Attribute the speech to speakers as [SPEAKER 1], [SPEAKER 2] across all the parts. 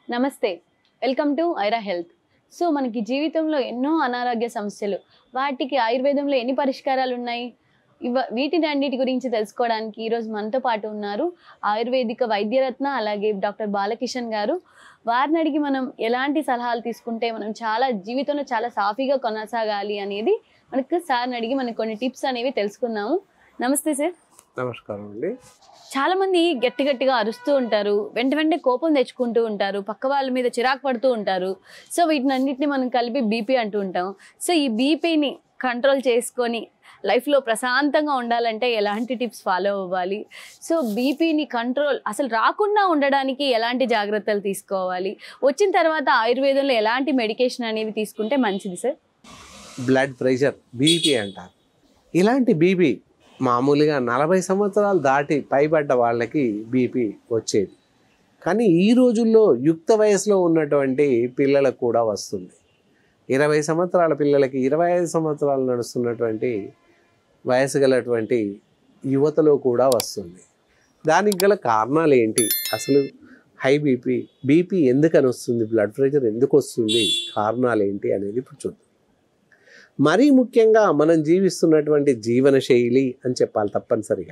[SPEAKER 1] నమస్తే welcome to Aira health so మనకి జీవితంలో ఎన్నో అనారోగ్య సమస్యలు వాటికి ఆయుర్వేదంలో ఎన్ని పరిష్కారాలు ఉన్నాయి ఇవ వీటిని అన్నిటి గురించి తెలుసుకోవడానికి ఈరోజు మనతో పాటు ఉన్నారు ఆయుర్వేదిక వైద్యరత్న అలాగే డాక్టర్ బాలకిషన్ గారు వారిని అడిగి మనం ఎలాంటి సలహాలు తీసుకుంటే మనం చాలా జీవితంలో చాలా సాఫీగా కొనసాగాలి అనేది మనకు సార్ని అడిగి మనకు కొన్ని టిప్స్ అనేవి తెలుసుకుందాము నమస్తే సార్
[SPEAKER 2] నమస్కారం అండి
[SPEAKER 1] చాలా మంది గట్టి గట్టిగా అరుస్తూ ఉంటారు వెంట వెంటనే కోపం తెచ్చుకుంటూ ఉంటారు పక్క వాళ్ళ మీద చిరాకు పడుతూ ఉంటారు సో వీటిని అన్నిటిని మనం కలిపి బీపీ అంటూ ఉంటాం సో ఈ బీపీని కంట్రోల్ చేసుకొని లైఫ్లో ప్రశాంతంగా ఉండాలంటే ఎలాంటి టిప్స్ ఫాలో అవ్వాలి సో బీపీని కంట్రోల్ అసలు రాకుండా ఉండడానికి ఎలాంటి జాగ్రత్తలు తీసుకోవాలి వచ్చిన తర్వాత ఆయుర్వేదంలో ఎలాంటి మెడికేషన్ అనేవి తీసుకుంటే మంచిది సార్
[SPEAKER 2] బ్లడ్ ప్రెషర్ బీపీ అంటారు ఇలాంటి బీపీ మామూలుగా నలభై సంవత్సరాలు దాటి పైబడ్డ వాళ్ళకి బీపీ వచ్చేది కానీ ఈ రోజుల్లో యుక్త వయసులో ఉన్నటువంటి పిల్లలకు కూడా వస్తుంది ఇరవై సంవత్సరాల పిల్లలకి ఇరవై ఐదు సంవత్సరాలు నడుస్తున్నటువంటి వయసు గలటువంటి యువతలో కూడా వస్తుంది దానికి గల కారణాలు ఏంటి అసలు హై బీపీ బీపీ ఎందుకని వస్తుంది బ్లడ్ ప్రెషర్ ఎందుకు వస్తుంది కారణాలు ఏంటి అనేది ఇప్పుడు చూద్దాం మరీ ముఖ్యంగా మనం జీవిస్తున్నటువంటి జీవన శైలి అని చెప్పాలి తప్పనిసరిగా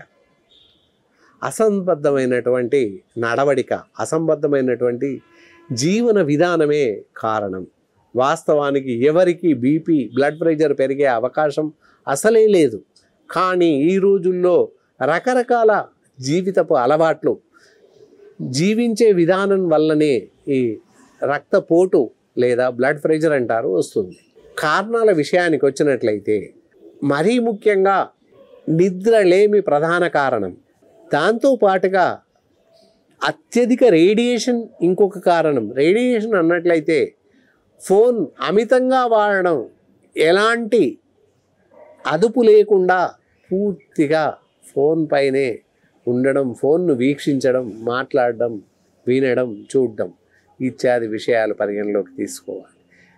[SPEAKER 2] అసంబద్ధమైనటువంటి నడవడిక అసంబద్ధమైనటువంటి జీవన విధానమే కారణం వాస్తవానికి ఎవరికి బీపీ బ్లడ్ ప్రెషర్ పెరిగే అవకాశం అసలే లేదు కానీ ఈ రోజుల్లో రకరకాల జీవితపు అలవాట్లు జీవించే విధానం వల్లనే ఈ రక్తపోటు లేదా బ్లడ్ ప్రెషర్ అంటారు వస్తుంది కారణాల విషయానికి వచ్చినట్లయితే మరీ ముఖ్యంగా నిద్ర లేమి ప్రధాన కారణం దాంతో పాటుగా అత్యధిక రేడియేషన్ ఇంకొక కారణం రేడియేషన్ అన్నట్లయితే ఫోన్ అమితంగా వాడడం ఎలాంటి అదుపు లేకుండా పూర్తిగా ఫోన్ పైనే ఉండడం ఫోన్ను వీక్షించడం మాట్లాడడం వినడం చూడడం ఇత్యాది విషయాలు పరిగణలోకి తీసుకోవాలి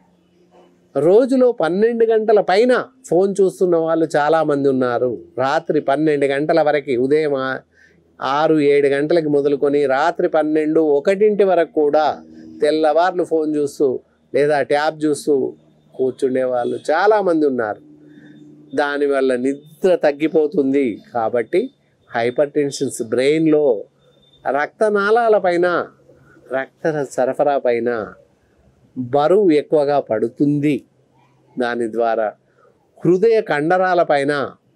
[SPEAKER 2] రోజులో పన్నెండు గంటల పైన ఫోన్ చూస్తున్న వాళ్ళు చాలామంది ఉన్నారు రాత్రి పన్నెండు గంటల వరకు ఉదయం ఆ- ఆరు ఏడు గంటలకు మొదలుకొని రాత్రి పన్నెండు ఒకటింటి వరకు కూడా తెల్లవార్లు ఫోన్ చూస్తూ లేదా ట్యాబ్ చూస్తూ కూర్చుండే వాళ్ళు చాలామంది ఉన్నారు దానివల్ల నిద్ర తగ్గిపోతుంది కాబట్టి హైపర్ టెన్షన్స్ బ్రెయిన్లో రక్తనాళాల పైన రక్త సరఫరా పైన బరువు ఎక్కువగా పడుతుంది దాని ద్వారా హృదయ కండరాల పైన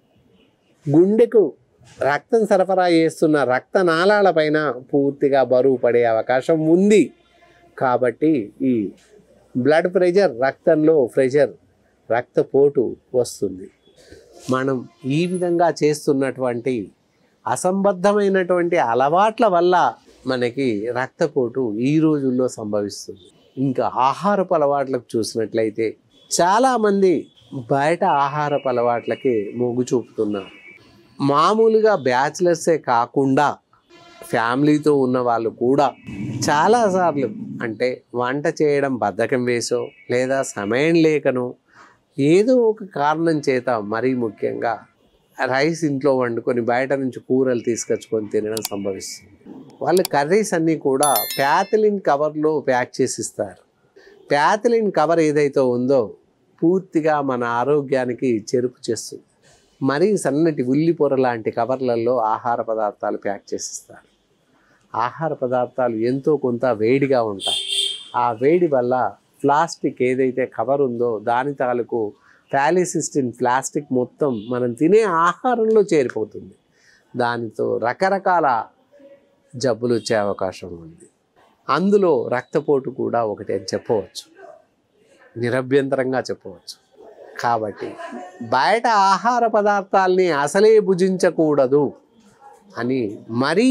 [SPEAKER 2] గుండెకు రక్తం సరఫరా చేస్తున్న రక్తనాళాల పైన పూర్తిగా బరువు పడే అవకాశం ఉంది కాబట్టి ఈ బ్లడ్ ప్రెషర్ రక్తంలో ప్రెషర్ రక్తపోటు వస్తుంది మనం ఈ విధంగా చేస్తున్నటువంటి అసంబద్ధమైనటువంటి అలవాట్ల వల్ల మనకి రక్తపోటు ఈ రోజుల్లో సంభవిస్తుంది ఇంకా ఆహారపు అలవాట్లకు చూసినట్లయితే చాలామంది బయట ఆహారపు అలవాట్లకి మొగ్గు చూపుతున్నారు మామూలుగా బ్యాచిలర్సే కాకుండా ఫ్యామిలీతో ఉన్న వాళ్ళు కూడా చాలాసార్లు అంటే వంట చేయడం బద్ధకం వేసో లేదా సమయం లేకనో ఏదో ఒక కారణం చేత మరీ ముఖ్యంగా రైస్ ఇంట్లో వండుకొని బయట నుంచి కూరలు తీసుకొచ్చుకొని తినడం సంభవిస్తుంది వాళ్ళు కర్రీస్ అన్నీ కూడా ప్యాథలిన్ కవర్లో ప్యాక్ చేసి ఇస్తారు ప్యాథలిన్ కవర్ ఏదైతే ఉందో పూర్తిగా మన ఆరోగ్యానికి చెరుపు చేస్తుంది మరీ సన్నటి ఉల్లిపొర లాంటి కవర్లలో ఆహార పదార్థాలు ప్యాక్ చేసిస్తారు ఆహార పదార్థాలు ఎంతో కొంత వేడిగా ఉంటాయి ఆ వేడి వల్ల ప్లాస్టిక్ ఏదైతే కవర్ ఉందో దాని తాలూకు ప్యాలిసిస్టిన్ ప్లాస్టిక్ మొత్తం మనం తినే ఆహారంలో చేరిపోతుంది దానితో రకరకాల జబ్బులు వచ్చే అవకాశం ఉంది అందులో రక్తపోటు కూడా ఒకటి అని చెప్పవచ్చు నిరభ్యంతరంగా చెప్పవచ్చు కాబట్టి బయట ఆహార పదార్థాల్ని అసలే భుజించకూడదు అని మరీ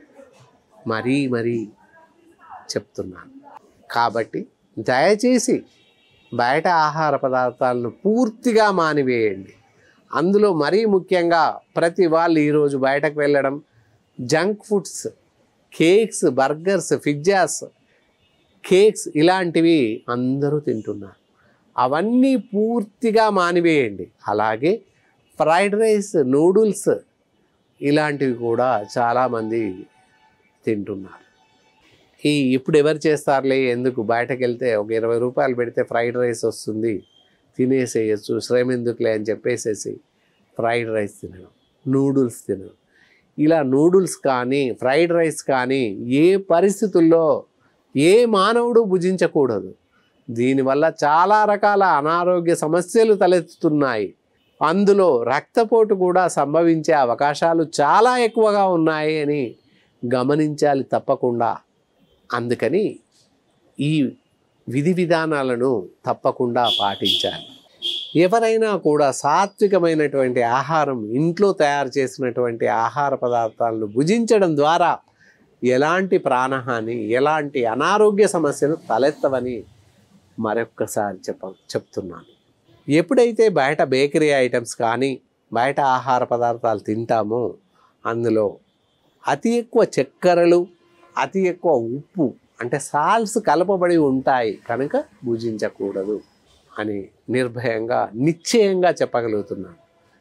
[SPEAKER 2] మరీ మరీ చెప్తున్నాను కాబట్టి దయచేసి బయట ఆహార పదార్థాలను పూర్తిగా మానివేయండి అందులో మరీ ముఖ్యంగా ప్రతి వాళ్ళు ఈరోజు బయటకు వెళ్ళడం junk foods cakes burgers pizzas cakes ఇలాంటివి అందరూ తింటున్నారు అవన్నీ పూర్తిగా మానివేయండి అలాగే ఫ్రైడ్ రైస్ నూడిల్స్ ఇలాంటివి కూడా చాలామంది తింటున్నారు ఈ ఇప్పుడు ఎవరు చేస్తారులే ఎందుకు బయటకు వెళ్తే ఒక ఇరవై రూపాయలు పెడితే ఫ్రైడ్ రైస్ వస్తుంది తినేసేయచ్చు శ్రమ ఎందుకులే అని చెప్పేసేసి ఫ్రైడ్ రైస్ తినడం నూడిల్స్ తినడం ఇలా నూడిల్స్ కానీ ఫ్రైడ్ రైస్ కానీ ఏ పరిస్థితుల్లో ఏ మానవుడు భుజించకూడదు దీనివల్ల చాలా రకాల అనారోగ్య సమస్యలు తలెత్తుతున్నాయి అందులో రక్తపోటు కూడా సంభవించే అవకాశాలు చాలా ఎక్కువగా ఉన్నాయి అని గమనించాలి తప్పకుండా అందుకని ఈ విధి విధానాలను తప్పకుండా పాటించాలి ఎవరైనా కూడా సాత్వికమైనటువంటి ఆహారం ఇంట్లో తయారు చేసినటువంటి ఆహార పదార్థాలను భుజించడం ద్వారా ఎలాంటి ప్రాణహాని ఎలాంటి అనారోగ్య సమస్యలు తలెత్తవని మరొక్కసారి చెప్ప చెప్తున్నాను ఎప్పుడైతే బయట బేకరీ ఐటమ్స్ కానీ బయట ఆహార పదార్థాలు తింటామో అందులో అతి ఎక్కువ చక్కెరలు అతి ఎక్కువ ఉప్పు అంటే సాల్స్ కలపబడి ఉంటాయి కనుక భుజించకూడదు అని నిర్భయంగా నిశ్చయంగా చెప్పగలుగుతున్నాను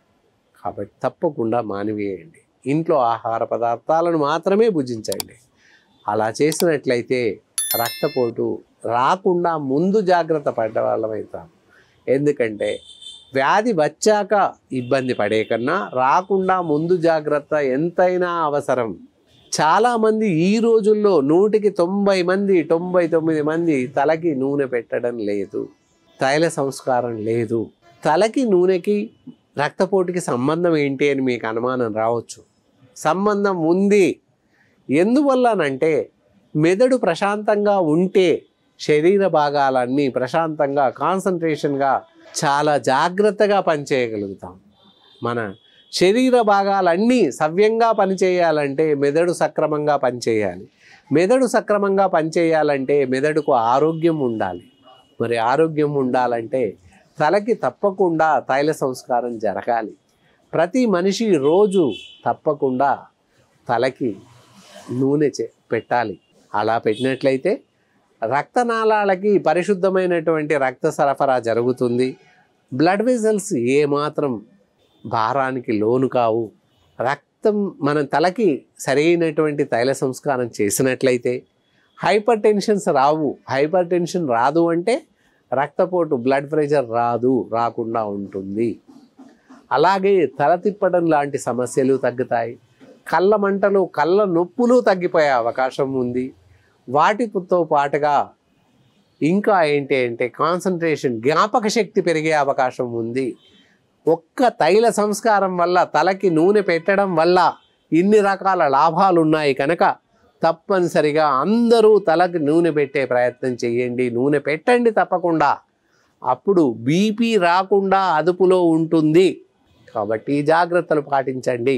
[SPEAKER 2] కాబట్టి తప్పకుండా మానివేయండి ఇంట్లో ఆహార పదార్థాలను మాత్రమే భుజించండి అలా చేసినట్లయితే రక్తపోటు రాకుండా ముందు జాగ్రత్త పడ్డ వాళ్ళమవుతాం ఎందుకంటే వ్యాధి వచ్చాక ఇబ్బంది పడే కన్నా రాకుండా ముందు జాగ్రత్త ఎంతైనా అవసరం చాలామంది ఈ రోజుల్లో నూటికి తొంభై మంది తొంభై తొమ్మిది మంది తలకి నూనె పెట్టడం లేదు తైల సంస్కారం లేదు తలకి నూనెకి రక్తపోటుకి సంబంధం ఏంటి అని మీకు అనుమానం రావచ్చు సంబంధం ఉంది ఎందువల్లనంటే మెదడు ప్రశాంతంగా ఉంటే శరీర భాగాలన్నీ ప్రశాంతంగా కాన్సన్ట్రేషన్గా చాలా జాగ్రత్తగా పనిచేయగలుగుతాం మన శరీర భాగాలన్నీ సవ్యంగా పనిచేయాలంటే మెదడు సక్రమంగా పనిచేయాలి మెదడు సక్రమంగా పనిచేయాలంటే మెదడుకు ఆరోగ్యం ఉండాలి మరి ఆరోగ్యం ఉండాలంటే తలకి తప్పకుండా తైల సంస్కారం జరగాలి ప్రతి మనిషి రోజు తప్పకుండా తలకి నూనె చే పెట్టాలి అలా పెట్టినట్లయితే రక్తనాళాలకి పరిశుద్ధమైనటువంటి రక్త సరఫరా జరుగుతుంది బ్లడ్ వెజల్స్ ఏమాత్రం భారానికి లోను కావు రక్తం మన తలకి సరైనటువంటి తైల సంస్కారం చేసినట్లయితే హైపర్ టెన్షన్స్ రావు హైపర్ టెన్షన్ రాదు అంటే రక్తపోటు బ్లడ్ ప్రెషర్ రాదు రాకుండా ఉంటుంది అలాగే తల తిప్పడం లాంటి సమస్యలు తగ్గుతాయి కళ్ళ మంటలు కళ్ళ నొప్పులు తగ్గిపోయే అవకాశం ఉంది వాటితో పాటుగా ఇంకా ఏంటి అంటే కాన్సన్ట్రేషన్ జ్ఞాపక శక్తి పెరిగే అవకాశం ఉంది ఒక్క తైల సంస్కారం వల్ల తలకి నూనె పెట్టడం వల్ల ఇన్ని రకాల లాభాలు ఉన్నాయి కనుక తప్పనిసరిగా అందరూ తలకి నూనె పెట్టే ప్రయత్నం చేయండి నూనె పెట్టండి తప్పకుండా అప్పుడు బీపీ రాకుండా అదుపులో ఉంటుంది కాబట్టి ఈ జాగ్రత్తలు పాటించండి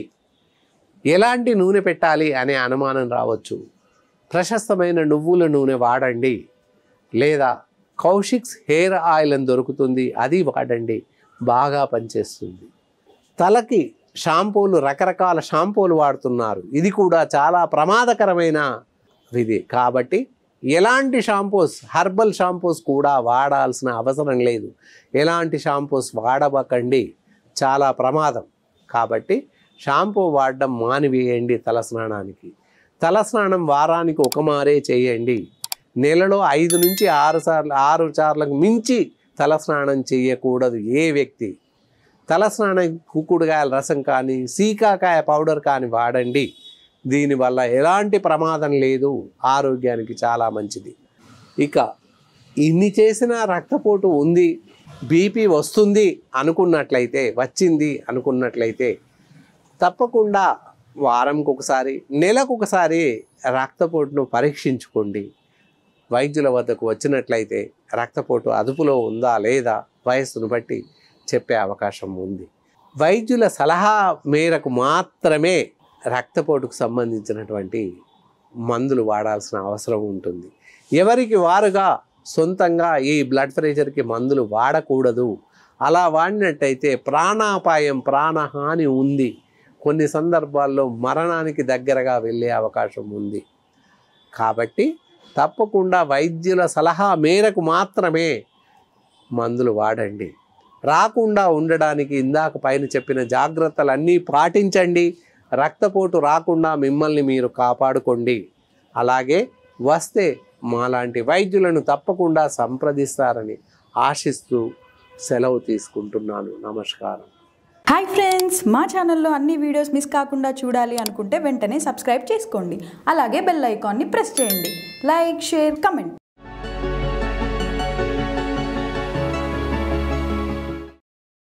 [SPEAKER 2] ఎలాంటి నూనె పెట్టాలి అనే అనుమానం రావచ్చు ప్రశస్తమైన నువ్వుల నూనె వాడండి లేదా కౌశిక్స్ హెయిర్ ఆయిల్ అని దొరుకుతుంది అది వాడండి బాగా పనిచేస్తుంది తలకి షాంపూలు రకరకాల షాంపూలు వాడుతున్నారు ఇది కూడా చాలా ప్రమాదకరమైన ఇది కాబట్టి ఎలాంటి షాంపూస్ హర్బల్ షాంపూస్ కూడా వాడాల్సిన అవసరం లేదు ఎలాంటి షాంపూస్ వాడబకండి చాలా ప్రమాదం కాబట్టి షాంపూ వాడడం మానివేయండి తలస్నానానికి తలస్నానం వారానికి ఒక మారే చేయండి నెలలో ఐదు నుంచి ఆరు సార్లు ఆరు సార్లకు మించి తలస్నానం చేయకూడదు ఏ వ్యక్తి తలస్నానం కుక్కుడుకాయల రసం కానీ సీకాకాయ పౌడర్ కానీ వాడండి దీనివల్ల ఎలాంటి ప్రమాదం లేదు ఆరోగ్యానికి చాలా మంచిది ఇక ఇన్ని చేసిన రక్తపోటు ఉంది బీపీ వస్తుంది అనుకున్నట్లయితే వచ్చింది అనుకున్నట్లయితే తప్పకుండా వారంకి ఒకసారి నెలకు ఒకసారి రక్తపోటును పరీక్షించుకోండి వైద్యుల వద్దకు వచ్చినట్లయితే రక్తపోటు అదుపులో ఉందా లేదా వయస్సును బట్టి చెప్పే అవకాశం ఉంది వైద్యుల సలహా మేరకు మాత్రమే రక్తపోటుకు సంబంధించినటువంటి మందులు వాడాల్సిన అవసరం ఉంటుంది ఎవరికి వారుగా సొంతంగా ఈ బ్లడ్ ప్రెషర్కి మందులు వాడకూడదు అలా వాడినట్టయితే ప్రాణాపాయం ప్రాణహాని ఉంది కొన్ని సందర్భాల్లో మరణానికి దగ్గరగా వెళ్ళే అవకాశం ఉంది కాబట్టి తప్పకుండా వైద్యుల సలహా మేరకు మాత్రమే మందులు వాడండి రాకుండా ఉండడానికి ఇందాక పైన చెప్పిన జాగ్రత్తలన్నీ పాటించండి రక్తపోటు రాకుండా మిమ్మల్ని మీరు కాపాడుకోండి అలాగే వస్తే మాలాంటి వైద్యులను తప్పకుండా సంప్రదిస్తారని ఆశిస్తూ సెలవు తీసుకుంటున్నాను నమస్కారం
[SPEAKER 3] హాయ్ ఫ్రెండ్స్ మా ఛానల్లో అన్ని వీడియోస్ మిస్ కాకుండా చూడాలి అనుకుంటే వెంటనే సబ్స్క్రైబ్ చేసుకోండి అలాగే బెల్ ఐకాన్ని ప్రెస్ చేయండి లైక్ షేర్ కమెంట్